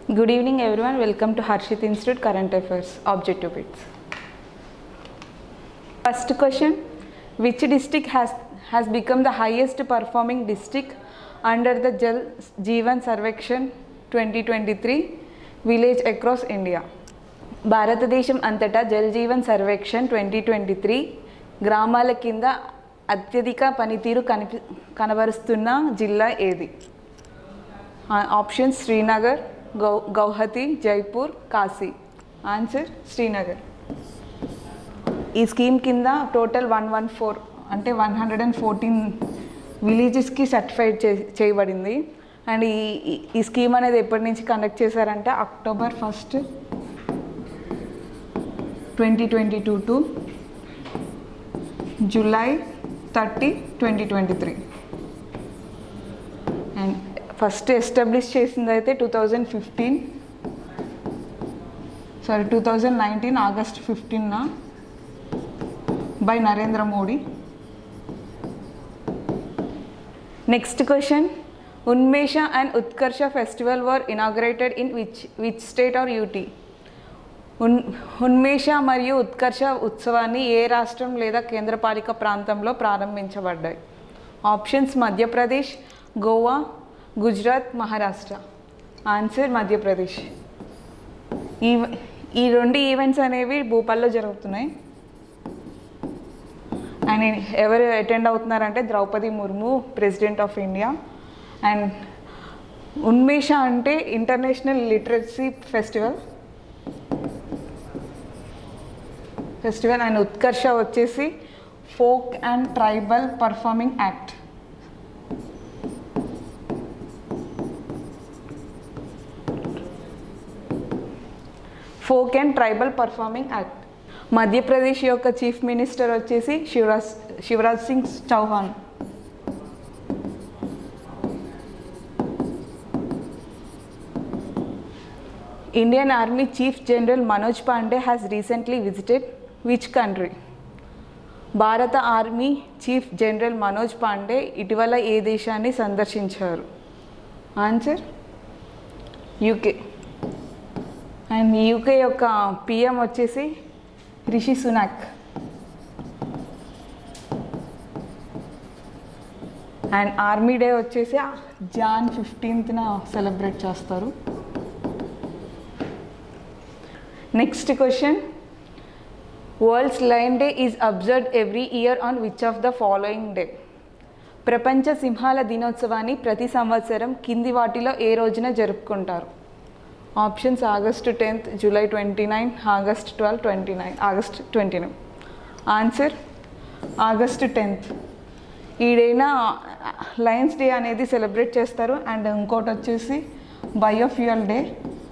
Good evening, everyone. Welcome to Harshit Institute Current Affairs Objective Bits. First question Which district has, has become the highest performing district under the Jal Jeevan Sarvekshan 2023 village across India? భారతదేశం అంతటా Jal Jeevan Sarvekshan twenty twenty three గ్రామాల కింద అత్యధిక పనితీరు కనిపి కనబరుస్తున్న జిల్లా ఏది ఆప్షన్స్ శ్రీనగర్ గౌ గౌహతి జైపూర్ కాశీ ఆన్సర్ శ్రీనగర్ ఈ స్కీమ్ కింద టోటల్ వన్ వన్ ఫోర్ అంటే వన్ హండ్రెడ్ అండ్ ఫోర్టీన్ విలేజెస్కి సర్టిఫైడ్ చే చేయబడింది అండ్ ఈ ఈ- ఈ స్కీమ్ అనేది ఎప్పటి నుంచి కండక్ట్ చేశారంటే October first twenty twenty two to July thirty twenty twenty three and first establish చేసింది అయితే two thousand fifteen sorry two thousand nineteen August ఫిఫ్టీన్న by Narendra Modi next question Unmesha and Utkarsha festival were inaugurated in which which state or UT ఉన్ ఉన్మేష మరియు ఉత్కర్ష ఉత్సవాన్ని ఏ రాష్ట్రం లేదా కేంద్రపాలిక ప్రాంతంలో ప్రారంభించబడ్డాయి ఆప్షన్స్ మధ్యప్రదేశ్ గోవా గుజరాత్ మహారాష్ట్ర ఆన్సర్ మధ్యప్రదేశ్ ఈ ఈ రెండు ఈవెంట్స్ అనేవి భూపాల్లో జరుగుతున్నాయి అండ్ ఎవరు అటెండ్ అవుతున్నారంటే Droupadi Murmu president of India and Unmesha అంటే international literacy festival festival and Utkarsha వచ్చేసి folk and tribal performing act folk and tribal performing act Madhya Pradesh యొక్క చీఫ్ మినిస్టర్ వచ్చేసి Shivraj Shivraj Singh Chouhan Indian army chief general Manoj Pande has recently visited which country భారత army chief general Manoj Pande ఇటీవల ఏ దేశాన్ని సందర్శించారు answer UK and UK యొక్క PM వచ్చేసి Rishi Sunak and army day వచ్చేసి జాన్ ఫిఫ్టీన్త్న సెలబ్రేట్ చేస్తారు next question world's lion day is observed every year on which of the following day ప్రపంచ సింహాల దినోత్సవాన్ని ప్రతి సంవత్సరం కింది వాటిలో ఏ రోజున జరుపుకుంటారు options August tenth July twenty nine August twelve twenty nine August twenty nine answer August tenth ఈ డేన లయన్స్ డే అనేది సెలబ్రేట్ చేస్తారు అండ్ ఇంకోటి వచ్చేసి బయోఫ్యూయల్ డే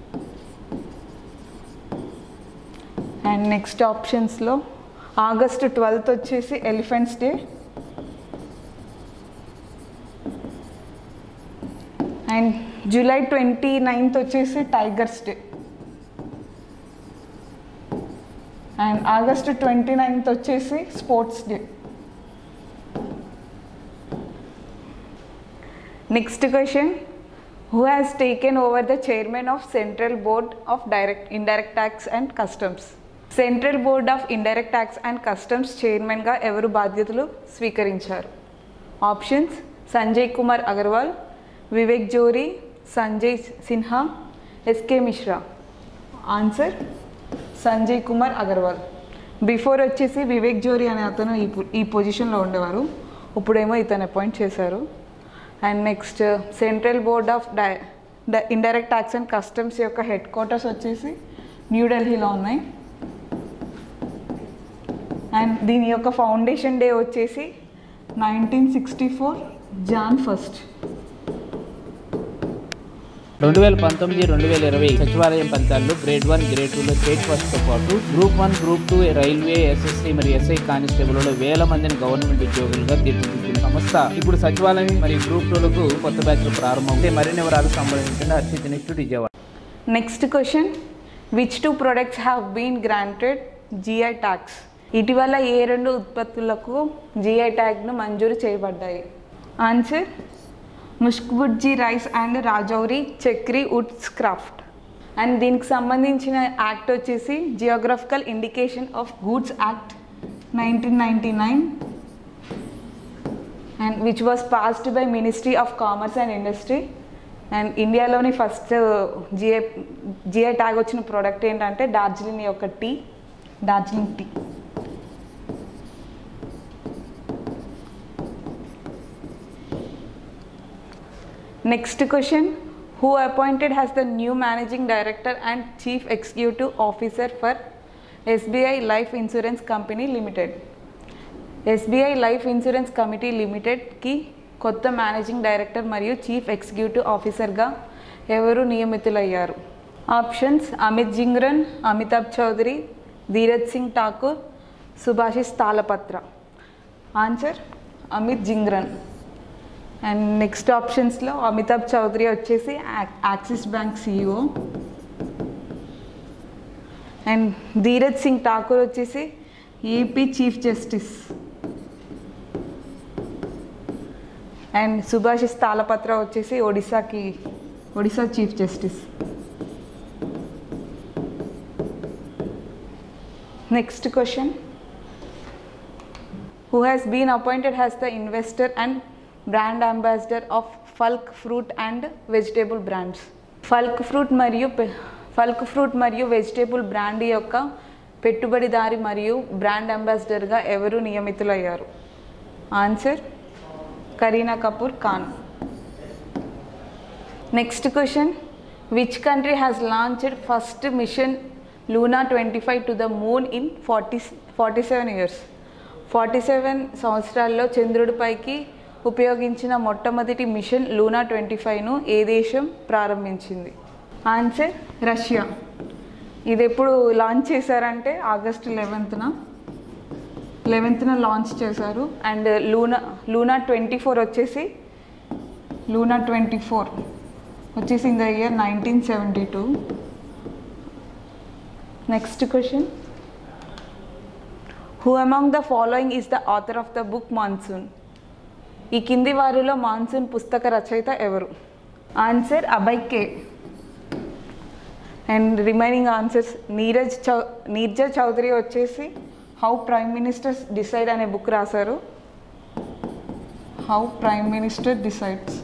అండ్ నెక్స్ట్ ఆప్షన్స్లో ఆగస్ట్ ట్వెల్త్ వచ్చేసి elephants day and July twenty ninth వచ్చేసి tigers day and August twenty ninth వచ్చేసి sports day next question who has taken over the chairman of central board of direct indirect tax and customs central board of indirect tax and customs చైర్మన్గా ఎవరు బాధ్యతలు స్వీకరించారు options Sanjay Kumar Agarwal Vivek Johri Sanjay Sinha SK Mishra answer Sanjay Kumar Agarwal before వచ్చేసి వివేక్ జోరీ అనే అతను ఈ పొ- ఈ పొజిషన్లో ఉండేవారు ఇప్పుడేమో ఇతను అపాయింట్ చేశారు and next central board of డై ఇండైరెక్ట్ ట్యాక్స్ అండ్ కస్టమ్స్ యొక్క హెడ్ క్వార్టర్స్ వచ్చేసి న్యూఢిల్లీలో ఉన్నాయి అండ్ దీని యొక్క ఫౌండేషన్ డే వచ్చేసి nineteen sixty four Jan first రెండు వేల పంతొమ్మిది రెండు వేల ఇరవై సచివాలయం ఫలితాల్లో గ్రేడ్ వన్ గ్రేడ్ టూలో స్టేట్ ఫస్ట్ తో పాటు group one group two railway SSC మరియు ఎస్ఐ కానిస్టేబుల్లో వేల మందిని గవర్నమెంట్ ఉద్యోగులుగా తీర్చిదిద్దిన సంస్థ ఇప్పుడు సచివాలయం మరియు గ్రూప్ టూలకు కొత్త బ్యాచ్లు ప్రారంభం మరిన్ని వివరాలు సంబంధించిన Harshit institute Vijayawada next question which two products have been granted GI tax ఇటీవల ఏ రెండు ఉత్పత్తులకు జిఐ ట్యాగ్ను మంజూరు చేయబడ్డాయి answer Mushkbudji rice and Rajouri Chikri woods craft and దీనికి సంబంధించిన యాక్ట్ వచ్చేసి geographical indication of goods act nineteen ninety nine and which was passed by ministry of commerce and industry and ఇండియాలోని ఫస్ట్ జిఐ జిఐ ట్యాగ్ వచ్చిన product ఏంటంటే డార్జిలింగ్ యొక్క tea Darjeeling T next question who appointed has the new managing director and chief executive officer for SBI life insurance company limited SBI life insurance committee లిమిటెడ్కి కొత్త managing director మరియు chief executive ఆఫీసర్గా ఎవరు నియమితులయ్యారు options Amit Jhingran Amitabh Chaudhry Dheeraj Singh Thakur Subhasish Talapatra answer Amit Jhingran and next ఆప్షన్స్లో అమితాబ్ చౌదరి వచ్చేసి యాక్- Axis bank CEO and Dheeraj Singh Thakur వచ్చేసి AP chief justice and Subhasish Talapatra వచ్చేసి ఒడిశాకి Odisha chief justice next question who has been appointed as the investor and brand ambassador of Falk fruit and vegetable brands. ఫల్క్ fruit మరియు ఫల్క్ fruit మరియు వెజిటేబుల్ బ్రాండ్ యొక్క పెట్టుబడిదారి మరియు బ్రాండ్ అంబాసిడర్గా ఎవరు నియమితులయ్యారు answer Kareena Kapoor Khan next question which country has launched first mission Luna twenty five to the moon in forty forty seven years forty seven సంవత్సరాల్లో చంద్రుడిపైకి ఉపయోగించిన మొట్టమొదటి మిషన్ లూనా ట్వంటీ ఫైవ్ను ఏ దేశం ప్రారంభించింది ఆన్సర్ రష్యా ఇది ఎప్పుడు లాంచ్ చేశారంటే ఆగస్ట్ లెవెన్త్న లెవెన్త్న లాంచ్ చేశారు and Luna Luna twenty four వచ్చేసి లూనా ట్వంటీ ఫోర్ వచ్చేసి in the year nineteen seventy two next question who among the following is the author of the book monsoon ఈ కింది వారిలో మాన్సూన్ పుస్తక రచయిత ఎవరు ఆన్సర్ Abhay K and remaining answers Neeraj చౌ నీర్జా చౌదరి వచ్చేసి హౌ ప్రైమ్ మినిస్టర్స్ డిసైడ్ అనే బుక్ రాశారు how prime minister decides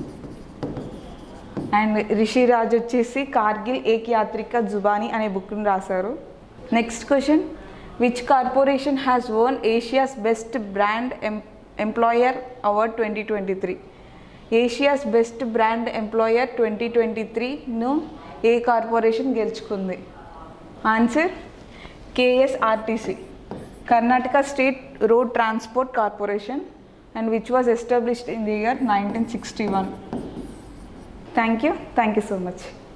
and Rishi Raj వచ్చేసి కార్గిల్ ఏక్ యాత్రిక జుబానీ అనే బుక్ని రాశారు next question which corporation has own Asia's best brand ఎం employer award twenty twenty three Asia's best brand employer twenty twenty త్రీను ఏ కార్పొరేషన్ గెలుచుకుంది answer KSRTC Karnataka state road transport corporation and which was established in the year nineteen sixty one thank you thank you so much